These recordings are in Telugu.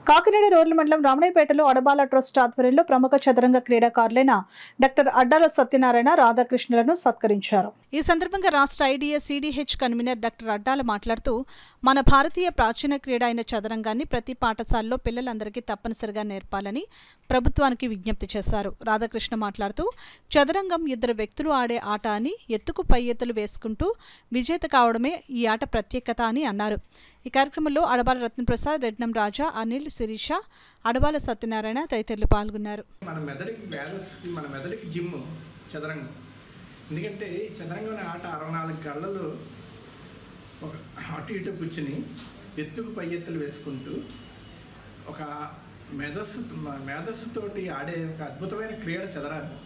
కాకినాడ రోడ్ల మండలం రమణయ్యపేటలో అడబాల ట్రస్ట్ ఆధ్వర్యంలో ప్రముఖ చదరంగ క్రీడాకారులైన డాక్టర్ అడ్డాల సత్యనారాయణ రాధాకృష్ణులను సత్కరించారు ఈ సందర్భంగా రాష్ట్ర IDS CDH convener doctor Addala మాట్లాడుతూ మన భారతీయ ప్రాచీన క్రీడ అయిన చదరంగాన్ని ప్రతి పాఠశాలలో పిల్లలందరికీ తప్పనిసరిగా నేర్పాలని ప్రభుత్వానికి విజ్ఞప్తి చేశారు రాధాకృష్ణ మాట్లాడుతూ చదరంగం ఇద్దరు వ్యక్తులు ఆడే ఆట అని ఎత్తుకు పై ఎత్తులు వేసుకుంటూ విజేత కావడమే ఈ ఆట ప్రత్యేకత అని అన్నారు ఈ కార్యక్రమంలో అడబాల రత్నప్రసాద్ రెడ్నం రాజా అనిల్ శిరీష అడబాల సత్యనారాయణ తదితరులు పాల్గొన్నారు మన మెదడుకి బ్యాలెన్స్ మన మెదడుకి జిమ్ చదరంగం ఎందుకంటే ఈ చదరంగం అనే ఆట అరవై నాలుగు గళ్ళలు ఒక అటు ఇటు కూర్చుని ఎత్తుకు పై ఎత్తులు వేసుకుంటూ ఒక మేధస్సు మేధస్సుతోటి ఆడే ఒక అద్భుతమైన క్రీడ చదరంగం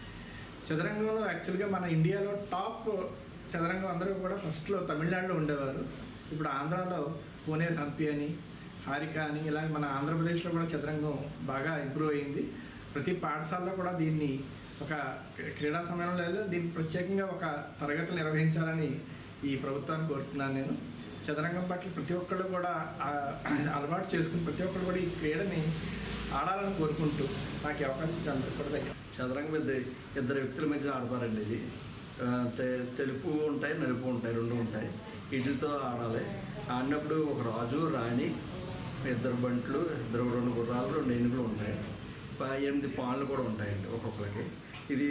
చదరంగంలో యాక్చువల్గా మన ఇండియాలో టాప్ చదరంగం అందరూ కూడా ఫస్ట్లో తమిళనాడులో ఉండేవారు ఇప్పుడు ఆంధ్రాలో కోనేరు హంపి అని హారిక అని ఇలా మన ఆంధ్రప్రదేశ్లో కూడా చదరంగం బాగా ఇంప్రూవ్ అయింది ప్రతి పాఠశాలలో కూడా దీన్ని ఒక క్రీడా సమయంలో లేదా దీన్ని ప్రత్యేకంగా ఒక తరగతి నిర్వహించాలని ఈ ప్రభుత్వాన్ని కోరుతున్నాను నేను చదరంగం పట్ల ప్రతి ఒక్కళ్ళు కూడా ఆ, అలవాటు చేసుకుని ప్రతి ఒక్కళ్ళు కూడా ఈ క్రీడని ఆడాలని కోరుకుంటూ నాకు ఈ అవకాశం ఇచ్చిన అందరికీ కూడా ధన్యవాదాలు. చదరంగం మీద ఇద్దరు వ్యక్తుల మధ్య ఆడతారండి ఇది ఆ, తె- తెలుపు ఉంటాయి నలుపు ఉంటాయి రెండు ఉంటాయి వీటితో ఆడాలి ఆడినప్పుడు ఒక రాజు రాణి ఇద్దరు బంట్లు ఇద్దరు రెండు గుర్రాలు రెండు ఏనుగులు ఉంటాయి ప- ఎనిమిది పాన్లు కూడా ఉంటాయండి ఒక్కొక్కరికి ఇది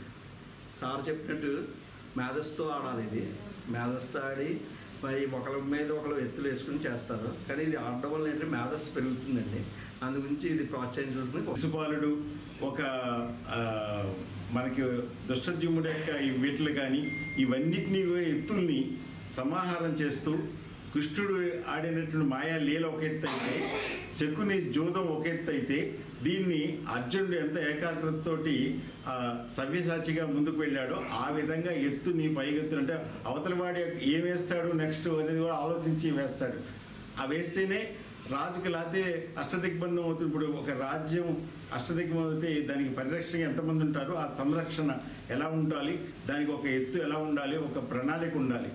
సార్ చెప్పినట్టు మేధస్తో ఆడాలి ఇది మేధస్తో ఆడి మరి ఒకరి మీద ఒకరు ఎత్తులు వేసుకుని చేస్తారు కానీ ఇది ఆడడం వల్ల ఏంటంటే మేధస్సు పెరుగుతుందండి అందు గురించి ఇది ప్రోత్సహించాల్సిన శిశుపాలుడు ఒక ఆ, మనకి దుష్టద్యుముడు యొక్క ఈ వీటిలు కానీ ఇవన్నిటినీ కూడా ఎత్తుల్ని సమాహారం చేస్తూ కృష్ణుడు ఆడినటువంటి మాయా లీల ఒక ఎత్తు అయితే శకుని జూదం ఒక ఎత్తు అయితే దీన్ని అర్జునుడు ఎంత ఏకాగ్రతతోటి ఆ, సవ్యసాచిగా ముందుకు వెళ్ళాడో ఆ విధంగా ఎత్తుని పైగెత్తుని అంటే అవతల వాడి ఏం వేస్తాడు నెక్స్ట్ అనేది కూడా ఆలోచించి వేస్తాడు ఆ వేస్తేనే రాజుకి లేకపోతే అష్టదిగ్బంధం అవుతుంది ఇప్పుడు ఒక రాజ్యం అష్టదిగ్బంధం అయితే దానికి పరిరక్షణ ఎంతమంది ఉంటారో ఆ సంరక్షణ ఎలా ఉండాలి దానికి ఒక ఎత్తు ఎలా ఉండాలి ఒక ప్రణాళిక ఉండాలి